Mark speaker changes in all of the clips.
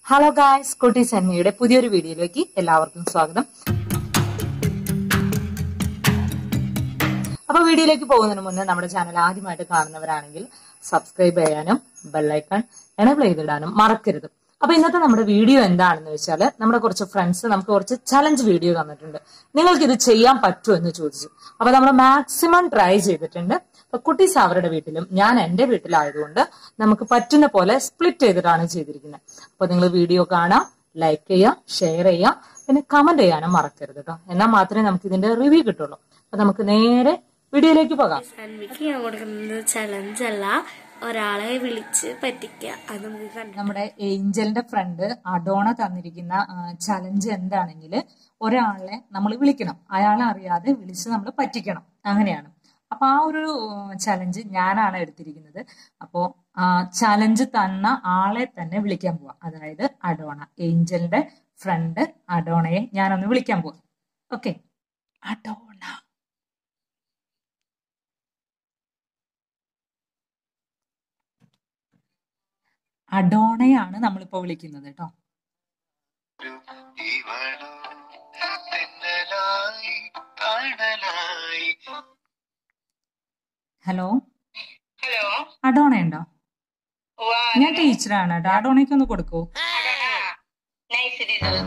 Speaker 1: Hello guys കുട്ടി സെന്മയുടെ പുതിയൊരു വീഡിയോയിലേക്ക് എല്ലാവർക്കും സ്വാഗതം അപ്പൊ വീഡിയോയിലേക്ക് പോകുന്നതിന് മുന്നേ നമ്മുടെ ചാനൽ ആദ്യമായിട്ട് കാണുന്നവരാണെങ്കിൽ സബ്സ്ക്രൈബ് ചെയ്യാനും ബെല്ലൈക്കൺ എനേബിൾ ചെയ്തിടാനും മറക്കരുത് അപ്പൊ ഇന്നത്തെ നമ്മുടെ വീഡിയോ എന്താണെന്ന് വെച്ചാൽ നമ്മുടെ കുറച്ച് ഫ്രണ്ട്സ് നമുക്ക് കുറച്ച് ചലഞ്ച് വീഡിയോ തന്നിട്ടുണ്ട് നിങ്ങൾക്ക് ഇത് ചെയ്യാൻ പറ്റുമോ എന്ന് ചോദിച്ചു അപ്പൊ നമ്മൾ മാക്സിമം ട്രൈ ചെയ്തിട്ടുണ്ട് അപ്പൊ കുട്ടീസ് അവരുടെ വീട്ടിലും ഞാൻ എന്റെ വീട്ടിലായതുകൊണ്ട് നമുക്ക് പറ്റുന്ന പോലെ സ്പ്ലിറ്റ് ചെയ്തിട്ടാണ് ചെയ്തിരിക്കുന്നത് അപ്പൊ നിങ്ങൾ വീഡിയോ കാണാം ലൈക്ക് ചെയ്യുക ഷെയർ ചെയ്യുക പിന്നെ കമന്റ് ചെയ്യാനും മറക്കരുത് കേട്ടോ എന്നാൽ മാത്രമേ നമുക്ക് ഇതിന്റെ റിവ്യൂ കിട്ടുള്ളൂ അപ്പൊ നമുക്ക് നേരെ വീഡിയോയിലേക്ക് പോകാം
Speaker 2: സൺവിക്ക് ഞാൻ കൊടുക്കുന്നത് ചലഞ്ച് അല്ല ഒരാളെ വിളിച്ച് പറ്റിക്കുക അത് നമുക്ക് കണ്ടു
Speaker 1: നമ്മുടെ ഏഞ്ചലിന്റെ ഫ്രണ്ട് അഡോണ തന്നിരിക്കുന്ന ചലഞ്ച് എന്താണെങ്കിൽ ഒരാളെ നമ്മൾ വിളിക്കണം അയാളെ അറിയാതെ വിളിച്ച് നമ്മൾ പറ്റിക്കണം അങ്ങനെയാണ് അപ്പൊ ആ ഒരു ചലഞ്ച് ഞാനാണ് എടുത്തിരിക്കുന്നത് അപ്പോ ചലഞ്ച് തന്ന ആളെ തന്നെ വിളിക്കാൻ പോവാം അതായത് അഡോണ ഏഞ്ചലിന്റെ ഫ്രണ്ട് അഡോണയെ ഞാനൊന്ന് വിളിക്കാൻ പോവാം ഓക്കെ അഡോണ അഡോണയാണ് നമ്മളിപ്പോ വിളിക്കുന്നത് കേട്ടോ
Speaker 3: ഇവളോ തെന്നലായി തണലായി
Speaker 1: ഹലോ
Speaker 4: ഹലോ
Speaker 1: അഡോണ ഉണ്ടോ
Speaker 4: വാ
Speaker 1: ഞാൻ ടീച്ചറാണ് കേട്ടോ അഡോണയ്ക്ക് ഒന്ന് കൊടുക്കൂ
Speaker 4: nice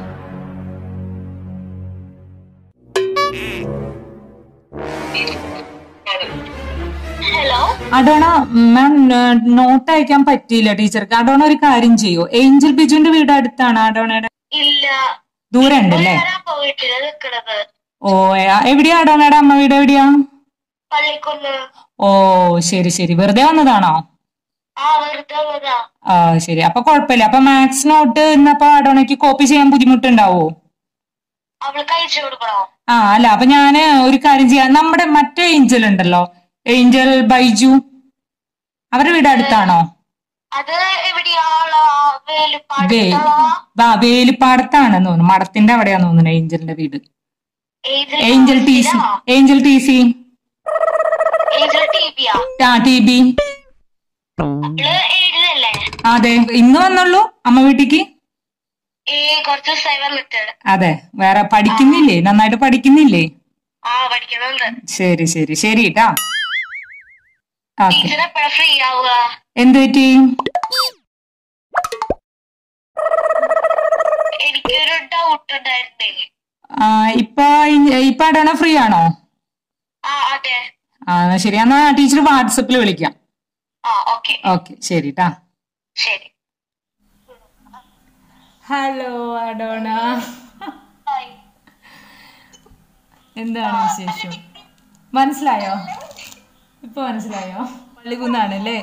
Speaker 2: hello
Speaker 1: Adona ma'am note അയക്കാൻ പറ്റിയില്ല ടീച്ചർക്ക് അഡോണ ഒരു കാര്യം ചെയ്യൂ ഏഞ്ചൽ ബിജുവിന്റെ വീട് അടുത്താണ് അഡോണയുടെ
Speaker 2: ഇല്ല
Speaker 1: ദൂരം ഉണ്ടല്ലേ
Speaker 2: ഞാൻ പോയിട്ടില്ല നിക്കണത്
Speaker 1: ഓ എ- എവിടെയാ അഡോണയുടെ അമ്മ വീട് എവിടെയാ
Speaker 2: പള്ളിക്കൊന്ന്
Speaker 1: ഓ ശരി ശരി വെറുതെ വന്നതാണോ
Speaker 2: ആ വെറുതെ വന്നതാ
Speaker 1: ആ ശരി അപ്പൊ കുഴപ്പമില്ല അപ്പൊ മാത്സ് നോട്ട് ഇന്നപ്പോ അഡോണയ്ക്ക് കോപ്പി ചെയ്യാൻ ബുദ്ധിമുട്ടുണ്ടാവോ
Speaker 2: അവൾക്ക് അയച്ചു കൊടുക്കണോ
Speaker 1: ആ അല്ല അപ്പൊ ഞാന് ഒരു കാര്യം ചെയ്യാം നമ്മുടെ മറ്റേ ഏഞ്ചൽ ഉണ്ടല്ലോ ഏഞ്ചൽ ബൈജു അവരുടെ വീട് അടുത്താണോ
Speaker 2: അത് എവിടെയാളാ
Speaker 1: വേ
Speaker 2: വേലുപ്പാടുള്ള
Speaker 1: വാ വേലിപ്പാടത്താണെന്ന് തോന്നുന്നു മടത്തിന്റെ അവിടെയാന്ന് തോന്നുന്നു ഏഞ്ചലിന്റെ വീട് Angel T C Angel T C
Speaker 2: Angel T വിയാ
Speaker 1: ആ ടി ബി
Speaker 2: അവള് ഏഴിലല്ലേ
Speaker 1: അതെ ഇന്ന് വന്നുള്ളൂ അമ്മ വീട്ടിക്ക്
Speaker 2: ഈ കുറച്ച് ദിവസമായി വന്നിട്ട്
Speaker 1: അതെ വേറെ പഠിക്കുന്നില്ലേ നന്നായിട്ട് പഠിക്കുന്നില്ലേ
Speaker 2: ആ പഠിക്കുന്നുണ്ട്
Speaker 1: ശരി ശരി ശരി ട്ടാ ഓക്കെ
Speaker 2: ടീച്ചർ എപ്പോഴാ ഫ്രീ ആവുക
Speaker 1: എന്ത് പറ്റി
Speaker 2: എനിക്കൊരു ഡൗട്ട് ഉണ്ടായിരുന്നേ
Speaker 1: ആ ഇപ്പൊ ഇ- ഇപ്പൊ അടണ ഫ്രീ ആണോ
Speaker 2: ആ അതെ
Speaker 1: ആ എന്നാ ശരി എന്നാ ടീച്ചർ വാട്സപ്പിൽ വിളിക്കാം
Speaker 2: ആ ഓക്കെ
Speaker 1: ഓക്കെ ശരി ട്ടാ
Speaker 2: ശരി
Speaker 1: ഹലോ അഡോണ എന്താണ് വിശേഷം മനസ്സിലായോ ഇപ്പൊ മനസ്സിലായോ പള്ളിക്കുന്നാണല്ലേ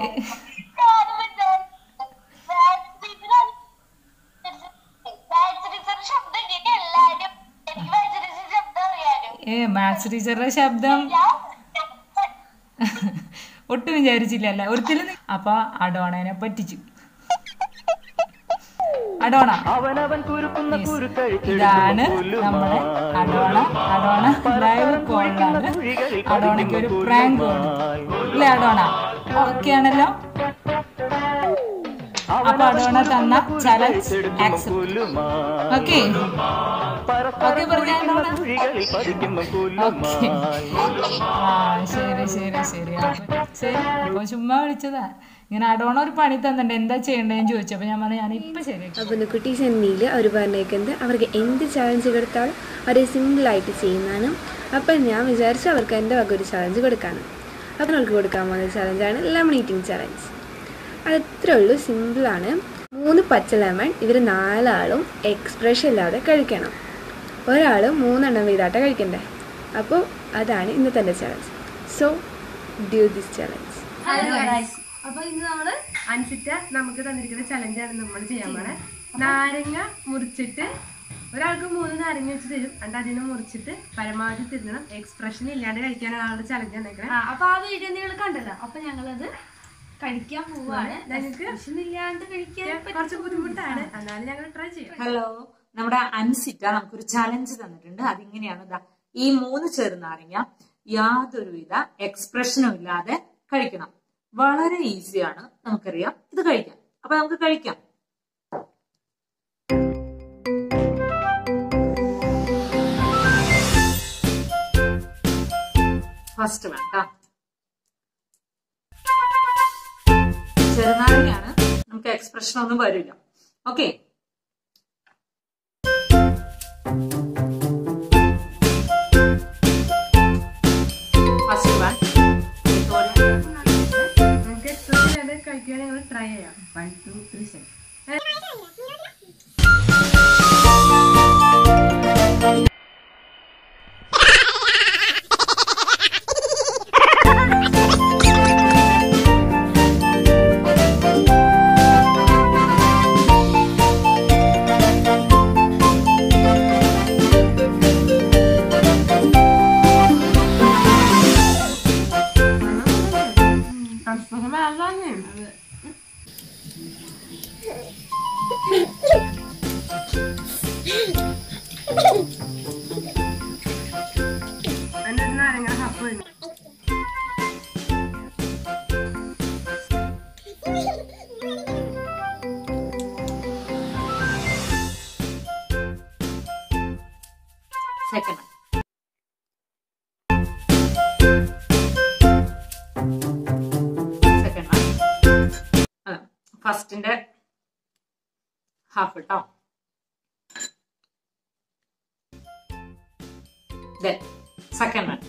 Speaker 1: ഏ മാത്സ് ടീച്ചറുടെ ശബ്ദം ഒട്ടും വിചാരിച്ചില്ലല്ല ഒരിക്കലും നി- അപ്പൊ അഡോണനെ പറ്റിച്ചു അഡോണ Yes. ഇതാണ് നമ്മുടെ അഡോണ അഡോണ എന്തായാലും കോളിലാണ് അഡോണയ്ക്ക് ഒരു പ്രാങ്ക് ഇല്ലേ അഡോണ ഓക്കെ ആണല്ലോ അപ്പൊ അഡോണ തന്ന ചലഞ്ച് ആക്സെപ്റ്റ് ഓക്കെ ഓക്കെ പറഞ്ഞ ഓക്കെ ആ ശരി ശരി ശരി അപ്പൊ ശരി അപ്പൊ ചുമ്മാ വിളിച്ചതാ ഇങ്ങനെ അഡോണ ഒരു പണി തന്നിട്ടുണ്ട് എന്താ ചെയ്യണ്ടേന്ന് ചോദിച്ചപ്പോ ഞാൻ പറഞ്ഞു ഞാൻ ഇപ്പൊ ശരി
Speaker 5: അപ്പോൾ കുട്ടി സെന്നിയിൽ അവർ പറഞ്ഞേക്കുന്നത് അവർക്ക് എന്ത് ചാലഞ്ച് കൊടുത്താലും അവർ സിമ്പിളായിട്ട് ചെയ്യുന്നതാണ് അപ്പം ഞാൻ വിചാരിച്ചു അവർക്ക് എൻ്റെ വക ഒരു ചാലഞ്ച് കൊടുക്കാണ് അപ്പം അവർക്ക് കൊടുക്കാൻ പോകുന്ന ചാലഞ്ചാണ് ലെമൺ ഈറ്റിംഗ് ചാലഞ്ച് അത് ഇത്രേ ഉള്ളൂ സിമ്പിളാണ് മൂന്ന് പച്ച ലെമൺ ഇവർ നാലാളും എക്സ്പ്രഷൻ ഇല്ലാതെ കഴിക്കണം ഒരാൾ മൂന്നെണ്ണം വീതാട്ട കഴിക്കണ്ടേ അപ്പോൾ അതാണ് ഇന്നത്തെ എൻ്റെ challenge so do this challenge
Speaker 6: അപ്പൊ ഇന്ന് നമ്മള് അൻസിറ്റ നമുക്ക് തന്നിരിക്കുന്ന ചലഞ്ചാണ് നമ്മൾ ചെയ്യാൻ പോണേ നാരങ്ങ മുറിച്ചിട്ട് ഒരാൾക്ക് മൂന്ന് നാരങ്ങ വെച്ച് തരും എന്നിട്ട് അതിനെ മുറിച്ചിട്ട് പരമാവധി തിന്നണം എക്സ്പ്രഷൻ ഇല്ലാണ്ട് കഴിക്കാനാണ് ആളുടെ ചലഞ്ച് തന്നേക്കണേ
Speaker 7: അപ്പൊ ആ വീഡിയോ നിങ്ങൾ കണ്ടല്ലോ അപ്പൊ ഞങ്ങളത് കഴിക്കാൻ പോവാണ്
Speaker 6: ഞങ്ങൾക്ക്
Speaker 7: ഇല്ലാണ്ട് കഴിക്കാൻ
Speaker 6: കുറച്ച് ബുദ്ധിമുട്ടാണ് എന്നാലും ഞങ്ങൾ ട്രൈ ചെയ്യാം
Speaker 1: ഹലോ നമ്മുടെ അൻസിറ്റ നമുക്കൊരു ചലഞ്ച് തന്നിട്ടുണ്ട് അതിങ്ങനെയാണ് ദാ ഈ മൂന്ന് ചെറുനാരങ്ങ യാതൊരുവിധ എക്സ്പ്രഷനും ഇല്ലാതെ കഴിക്കണം വളരെ ഈസിയാണ് നമുക്കറിയാം ഇത് കഴിക്കാം അപ്പൊ നമുക്ക് കഴിക്കാം ഫസ്റ്റ് വൺ കേട്ടോ ചെറുനാരങ്ങയാണ് നമുക്ക് എക്സ്പ്രഷൻ ഒന്നും വരില്ല ഓക്കെ ഫസ്റ്റ് വൺ
Speaker 6: നിങ്ങൾക്ക് എക്സ്പ്രസ് ചെയ്യാതെ കഴിക്കുകയാണെങ്കിൽ നിങ്ങൾ ട്രൈ ചെയ്യാം
Speaker 8: വൺ ടു ത്രീ സെവൻ
Speaker 6: കഷ്ടം വേറെ എൻ്റെ ഒരു നാരങ്ങ ഹപ്പ് കഴിഞ്ഞു
Speaker 1: സെക്കൻഡ് സെക്കൻഡ് വൺ ഫസ്റ്റിന്റെ ഹാഫ് കേട്ടോ സെക്കൻഡ് വൺ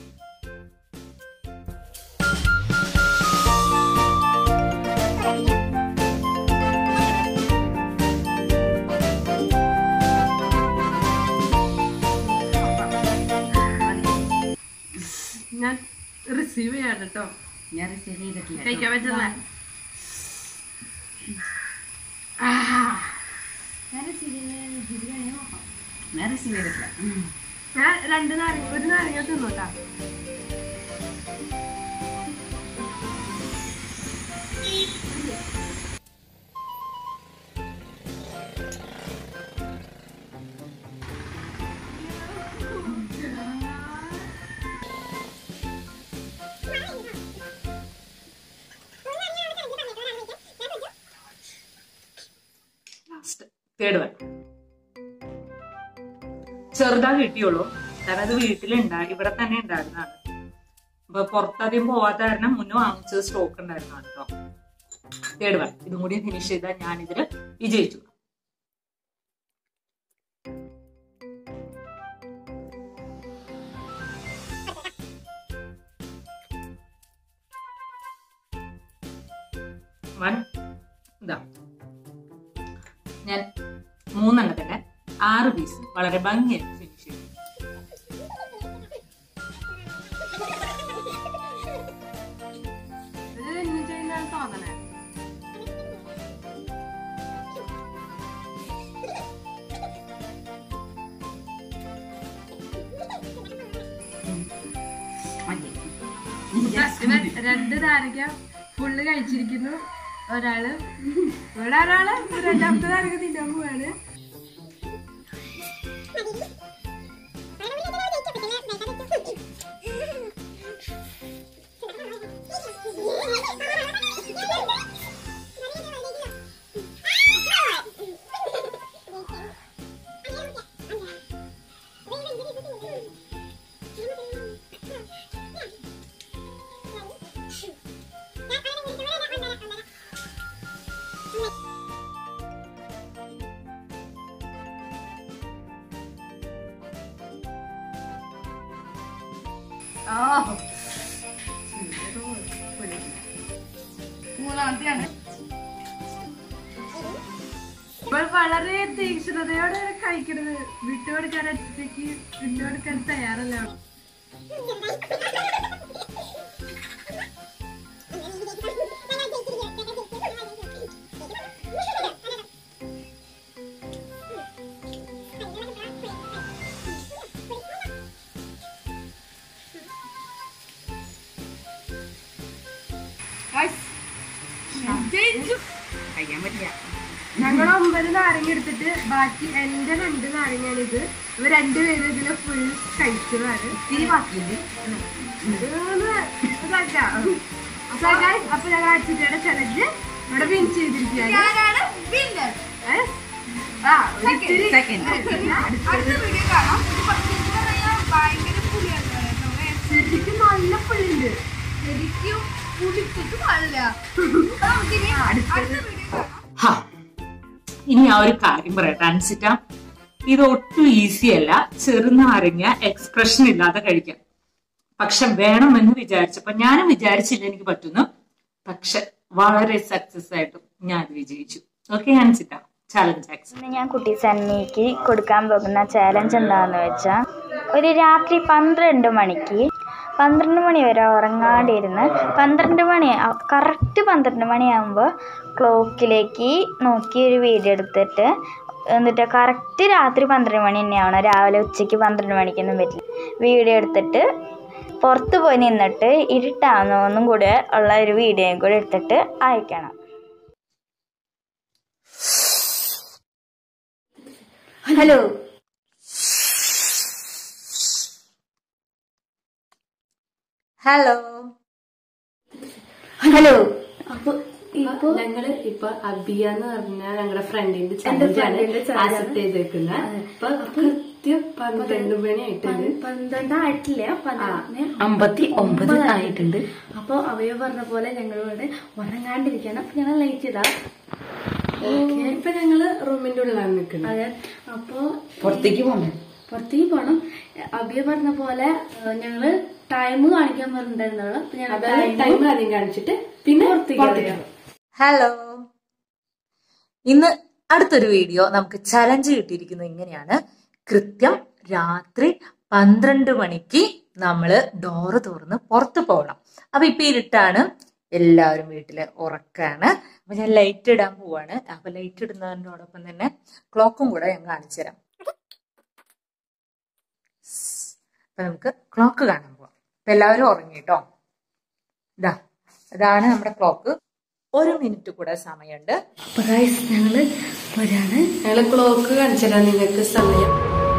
Speaker 6: ഞാൻ റിസീവ് ചെയ്യാം കേട്ടോ
Speaker 8: ഞാൻ റിസീവ് ചെയ്തിട്ടില്ല
Speaker 6: കഴിക്കാൻ പറ്റില്ല
Speaker 8: ഞാൻ റിസീവ് ചെയ്തിട്ടില്ല
Speaker 6: ഞാൻ രണ്ട് നാരങ്ങ ഒരു നാരങ്ങ തിന്നോട്ടാ
Speaker 1: ലാസ്റ്റ് തേർഡ് വൺ ചെറുതാ കിട്ടിയുള്ളൂ കാരണം അത് വീട്ടിലുണ്ടായി ഇവിടെ തന്നെ ഉണ്ടായിരുന്നതാണ് അപ്പൊ പുറത്തധികം പോവാത്ത കാരണം മുന്നേ വാങ്ങിച്ചത് സ്റ്റോക്ക് ഉണ്ടായിരുന്നതാണ് കേട്ടോ തേർഡ് വൺ ഇതും കൂടി ഫിനിഷ് ചെയ്താൽ ഞാൻ ഇതിൽ വിജയിച്ചു വൺ ഇതാ ഞാൻ മൂന്നെണ്ണത്തിന്റെ ആറ് പീസ് വളരെ ഭംഗിയായിട്ട് ഫിനിഷ് ചെയ്തു
Speaker 6: ഇത് ഇന്ന് ചെയ്യുന്നതാണ് തോന്നണേ
Speaker 8: മതി
Speaker 6: ഇവൻ രണ്ട് നാരങ്ങ ഫുള്ള് കഴിച്ചിരിക്കുന്നു ഒരാള് ഇവിടെ ഒരാള് രണ്ടാമത്തെ നാരങ്ങ തിന്നാൻ പോവാണ്
Speaker 7: മൂന്നാമത്തെയാണ്
Speaker 6: ഇവൾ വളരെ തീക്ഷ്ണതയോടെ കഴിക്കണത് വിട്ടുകൊടുക്കാൻ ഒറ്റയ്ക്ക് വിട്ടുകൊടുക്കാൻ തയ്യാറല്ല അവൾ.
Speaker 8: കഴിക്കാൻ പറ്റില്ല
Speaker 6: ഞങ്ങൾ ഒമ്പത് നാരങ്ങ എടുത്തിട്ട് ബാക്കി എന്റെ രണ്ട് നാരങ്ങയാണ് ഇത് ഇവ രണ്ടുപേരും ഇതില് ഫുൾ കഴിച്ചതാണ്
Speaker 8: ഇത്തിരി ബാക്കിയുണ്ട്
Speaker 6: ഇതൊന്ന് ഇതാക്കാം. So guys, അപ്പൊ ഞങ്ങൾ അച്ഛൻ്റെ ചലഞ്ച് ഇവിടെ വിൻ ചെയ്തിരിക്കുകയാണ്
Speaker 7: ഞാനാണ് വിന്നർ
Speaker 6: ഏ? ആ ഒരു ഇത്തിരി
Speaker 8: സെക്കൻഡ്
Speaker 7: അടുത്ത വീഡിയോ കാണാം ഇത് പ- ഇത് പറയാൻ ഭയങ്കര പുളിയാണ് കേട്ടോ. ശരിക്കും നല്ല പുള്ളിണ്ട് ശരിക്കും കുടിച്ചിട്ട് പാടില്ല നമുക്കിനി അടുത്ത വീഡിയോ കാണാം
Speaker 1: ഹാ ഇനി ആ ഒരു കാര്യം പറയട്ടെ അൻസിറ്റ ഇത് ഒട്ടും ഈസി അല്ല ചെറുനാരങ്ങ എക്സ്പ്രഷൻ ഇല്ലാതെ കഴിക്കാൻ പക്ഷെ വേണമെന്ന് വിചാരിച്ചപ്പോ ഞാനും വിചാരിച്ചില്ല എനിക്ക് പറ്റുന്നു പക്ഷെ വളരെ സക്സസ് ആയിട്ടും ഞാൻ വിജയിച്ചു ഓക്കെ അൻസിറ്റ ചാലഞ്ച് ആക്സ്
Speaker 9: ഇന്ന് ഞാൻ കുട്ടി സണ്ണിക്ക് കൊടുക്കാൻ പോകുന്ന ചാലഞ്ച് എന്താണെന്ന് വെച്ചാൽ ഒരു രാത്രി പന്ത്രണ്ട് മണിക്ക് പന്ത്രണ്ട് മണി വരെ ഉറങ്ങാണ്ടിരുന്ന് പന്ത്രണ്ട് മണി കറക്റ്റ് പന്ത്രണ്ട് മണിയാകുമ്പോൾ ക്ലോക്കിലേക്ക് നോക്കി ഒരു വീഡിയോ എടുത്തിട്ട് എന്നിട്ട് കറക്റ്റ് രാത്രി പന്ത്രണ്ട് മണി തന്നെയാണ് രാവിലെ ഉച്ചയ്ക്ക് പന്ത്രണ്ട് മണിക്കൊന്നും പറ്റില്ല വീഡിയോ എടുത്തിട്ട് പുറത്ത് പോയി നിന്നിട്ട് ഇരുട്ടാവുന്നൊന്നും കൂടെ ഉള്ള ഒരു വീഡിയോയും കൂടെ എടുത്തിട്ട് അയക്കണം ഹലോ
Speaker 1: ഹലോ
Speaker 9: ഹലോ
Speaker 6: ഇപ്പൊ ഞങ്ങള് ഇപ്പൊ അബിയ എന്ന് പറഞ്ഞ ഞങ്ങളുടെ ഫ്രണ്ടിന്റെ ചലഞ്ചാണ് ആക്സെപ്റ്റ് ചെയ്തേക്കുന്നത് ഇപ്പൊ കൃത്യം പന്ത്രണ്ട് മണി ആയിട്ടുണ്ട്
Speaker 2: പന്ത്രണ്ടായിട്ടില്ല പതിനൊന്ന്
Speaker 8: അമ്പത്തി ഒമ്പത് ആയിട്ടുണ്ട്
Speaker 2: അപ്പൊ അവയോ പറഞ്ഞ പോലെ ഞങ്ങളിവിടെ ഉറങ്ങാണ്ടിരിക്കണം അപ്പൊ ഞങ്ങൾ ലൈറ്റ് ചെയ്താ
Speaker 6: ഇപ്പൊ ഞങ്ങള് റൂമിന്റെ ഉള്ളിലാണ് നിൽക്കുന്നത്
Speaker 2: അതെ അപ്പൊ
Speaker 8: പുറത്തേക്ക് പോകണം
Speaker 2: പുറത്തേക്ക് പോണം അബിയ പറഞ്ഞ പോലെ ഏഹ്, ഞങ്ങള് ടൈം കാണിക്കാൻ പറഞ്ഞിട്ടുണ്ടായിരുന്നുള്ളൂ അപ്പൊ ഞങ്ങൾ
Speaker 6: അതായത് ടൈം ആദ്യം കാണിച്ചിട്ട് പിന്നെ പുറത്തേക്ക്
Speaker 1: ഹലോ ഇന്ന് അടുത്തൊരു വീഡിയോ നമുക്ക് ചലഞ്ച് കിട്ടിയിരിക്കുന്നത് ഇങ്ങനെയാണ് കൃത്യം രാത്രി പന്ത്രണ്ട് മണിക്ക് നമ്മള് ഡോറ് തുറന്ന് പുറത്തു പോകണം അപ്പൊ ഇപ്പൊ ഇരുട്ടാണ് എല്ലാവരും വീട്ടില് ഉറക്കാണ് അപ്പൊ ഞാൻ ലൈറ്റ് ഇടാൻ പോവാണ് അപ്പൊ ലൈറ്റ് ഇടുന്നതിനോടൊപ്പം തന്നെ ക്ലോക്കും കൂടെ ഞാൻ കാണിച്ചു തരാം അപ്പൊ നമുക്ക് ക്ലോക്ക് കാണാൻ പോവാം അപ്പൊ എല്ലാവരും ഉറങ്ങി കേട്ടോ ഇതാ ഇതാണ് നമ്മുടെ ക്ലോക്ക് ഒരു മിനിറ്റ് കൂടെ സമയമുണ്ട്
Speaker 2: അപ്പൊ guys, ഞങ്ങള് വരാണ്
Speaker 6: ഞങ്ങള് ക്ലോക്ക് കാണിച്ചുതരാം നിങ്ങൾക്ക് സമയം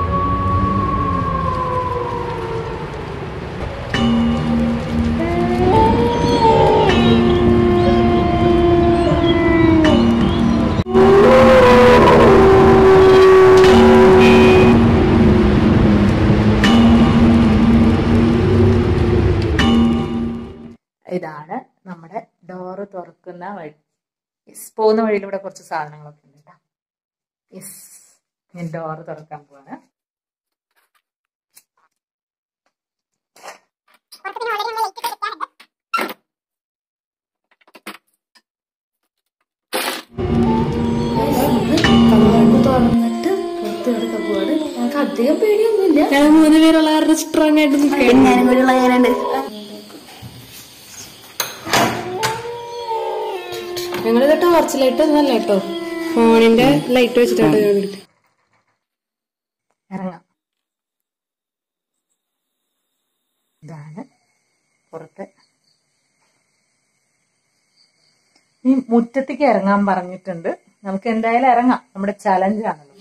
Speaker 1: ഇതാണ് നമ്മുടെ ഡോറ് തുറക്കുന്ന വഴി യെസ് പോകുന്ന വഴിയിലൂടെ കുറച്ച് സാധനങ്ങളൊക്കെ ഉണ്ട് കേട്ടോ യെസ് ഞാൻ ഡോറ് തുറക്കാൻ പോവാണ്
Speaker 2: കണ്ണു തുറന്നിട്ട് പുറത്ത് കിടക്കാൻ പോവാണ് ഞങ്ങൾക്ക് അധികം പേടിയൊന്നുമില്ല
Speaker 6: ഞങ്ങൾ മൂന്ന് പേരുള്ള കാരണം സ്ട്രോങ് ആയിട്ട് നിൽക്കുക
Speaker 9: ഞാനും കൂടി ഉള്ള എങ്ങനെയുണ്ട്
Speaker 6: ഞങ്ങളിത് ടോർച്ച് ലൈറ്റ് ഒന്നല്ല കേട്ടോ ഫോണിന്റെ ലൈറ്റ് വെച്ചിട്ടാണ് ഞങ്ങൾ എടുക്കുന്നത്
Speaker 1: ഇറങ്ങാം ഇതാണ് പുറത്ത് ഈ മുറ്റത്തേക്ക് ഇറങ്ങാൻ പറഞ്ഞിട്ടുണ്ട് നമുക്ക് എന്തായാലും ഇറങ്ങാം നമ്മുടെ ചലഞ്ച് ആണല്ലോ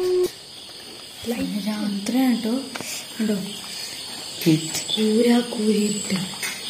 Speaker 2: രാത്രി കേട്ടോ കണ്ടോ കൂരാ കൂരിട്ട്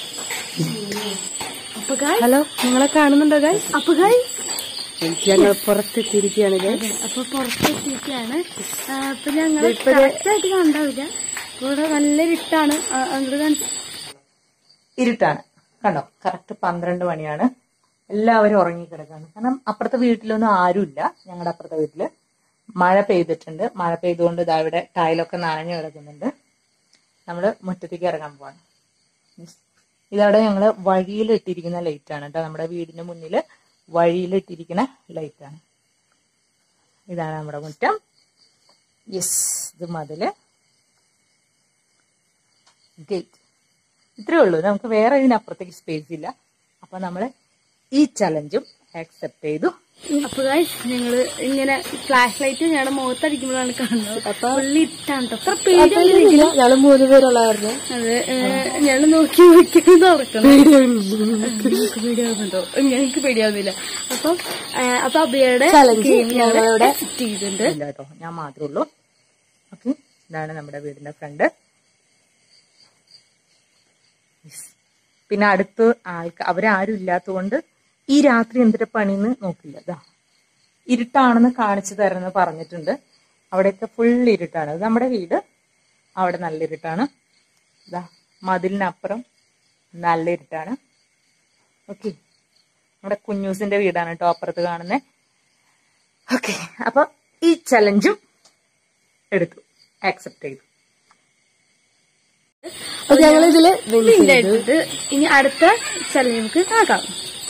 Speaker 2: അപ്പൊ guys,
Speaker 6: ഹലോ നിങ്ങളെ കാണുന്നുണ്ടോ ഗായ്
Speaker 2: അപ്പൊ guys,
Speaker 6: ഞങ്ങൾ പുറത്തെത്തിയിരിക്കുകയാണ് ഗായ്
Speaker 2: അപ്പൊ പുറത്തെത്തിയിരിക്കുകയാണ് ആ, അപ്പൊ ഞങ്ങൾ കറക്റ്റായിട്ട് കണ്ടാവില്ല ഇവിടെ നല്ല ഇരുട്ടാണ് ആ, അങ്ങോട്ട് കാണിച്ചു
Speaker 1: ഇരുട്ടാണ് കണ്ടോ കറക്റ്റ് പന്ത്രണ്ട് മണിയാണ് എല്ലാവരും ഉറങ്ങിക്കിടക്കാണ് കാരണം അപ്പുറത്തെ വീട്ടിലൊന്നും ആരുമില്ല ഞങ്ങളുടെ അപ്പുറത്തെ വീട്ടില് മഴ പെയ്തിട്ടുണ്ട് മഴ പെയ്തുകൊണ്ട് ഇതാ ഇവിടെ ടൈലൊക്കെ നനഞ്ഞു കിടക്കുന്നുണ്ട് നമ്മള് മുറ്റത്തേക്ക് ഇറങ്ങാൻ പോവാണ് Yes. ഇതവിടെ ഞങ്ങള് വഴിയിൽ ഇട്ടിരിക്കുന്ന ലൈറ്റ് ആണ് കേട്ടോ നമ്മുടെ വീടിന്റെ മുന്നില് വഴിയിൽ ഇട്ടിരിക്കുന്ന ലൈറ്റ് ആണ് ഇതാണ് നമ്മുടെ മുറ്റം യെസ് ഇത് മതില് ഗേറ്റ് ഇത്രേ ഉള്ളൂ നമുക്ക് വേറെ ഇതിനപ്പുറത്തേക്ക് സ്പേസ് ഇല്ല അപ്പൊ നമ്മൾ ഈ ചലഞ്ചും ആക്സെപ്റ്റ് ചെയ്തു
Speaker 2: അപ്പൊ ഗൈസ് ഞങ്ങള് ഇങ്ങനെ ഫ്ലാഷ് ലൈറ്റ് ഞങ്ങളുടെ മുഖത്തടിക്കുമ്പോഴാണ് കാണുന്നത് അപ്പൊ പുള്ളി ഇട്ടാണ് ട്ടോ. അത്ര പേടിയൊന്നുമില്ല
Speaker 6: ഞങ്ങള് മൂന്ന് പേരുള്ള കാരണം
Speaker 2: അത് ഞങ്ങൾ നോക്കി നോക്കി തുറക്കണം നിങ്ങൾക്ക് പേടിയാവുന്നുണ്ടോ ഞങ്ങൾക്ക് പേടിയാവുന്നില്ല അപ്പൊ ആ, അപ്പൊ അബിയുടെ game ഞങ്ങളിവിടെ സെറ്റ് ചെയ്തിട്ടുണ്ട്
Speaker 1: ഇല്ല കേട്ടോ ഞാൻ മാത്രമേ ഉള്ളൂ ഓക്കെ ഇതാണ് നമ്മുടെ വീടിന്റെ ഫ്രണ്ട് പിന്നെ അടുത്ത് ആൾക്ക് അവരാരും ഇല്ലാത്തതുകൊണ്ട് ഈ രാത്രി എന്തിന്റെ പണിന്ന് നോക്കില്ല ഇതാ ഇരുട്ടാണെന്ന് കാണിച്ചു തരുമെന്ന് പറഞ്ഞിട്ടുണ്ട് അവിടെയൊക്കെ ഫുൾ ഇരുട്ടാണ് ഇത് നമ്മുടെ വീട് അവിടെ നല്ല ഇരുട്ടാണ് ഇതാ മതിലിനപ്പുറം നല്ല ഇരുട്ടാണ് ഓക്കെ നമ്മുടെ കുഞ്ഞൂസിന്റെ വീടാണ് കേട്ടോ അപ്പുറത്ത് കാണുന്നത് ഓക്കെ അപ്പൊ ഈ ചലഞ്ചും എടുത്തു ആക്സെപ്റ്റ് ചെയ്തു
Speaker 2: അപ്പൊ ഞങ്ങൾ ഇതില് എടുത്തിട്ട് ഇനി അടുത്ത ചലഞ്ച് നമുക്ക് നോക്കാം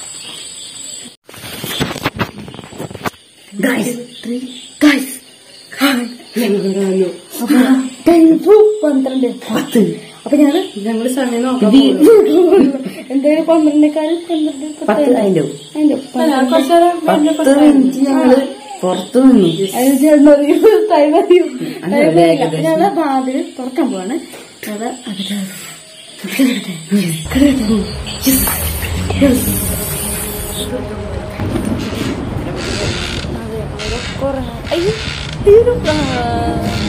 Speaker 2: പന്ത്രണ്ട് പത്ത് അപ്പൊ ഞങ്ങള്
Speaker 8: ഞങ്ങള് സമയം നോക്കാം
Speaker 2: എന്തായാലും പന്ത്രണ്ടേക്കാൾ പന്ത്രണ്ട്
Speaker 8: പത്ത് അതിന്റെ
Speaker 2: അതിന്റെ
Speaker 8: പത്ത് മിനിറ്റ് ഞങ്ങള് പുറത്തു നിന്നു
Speaker 2: ടൈം അറിയൂ ടൈം അറിയില്ല ഞങ്ങള് വാതില് തുറക്കാൻ പോവാണ് ഞങ്ങള് അയ്യോ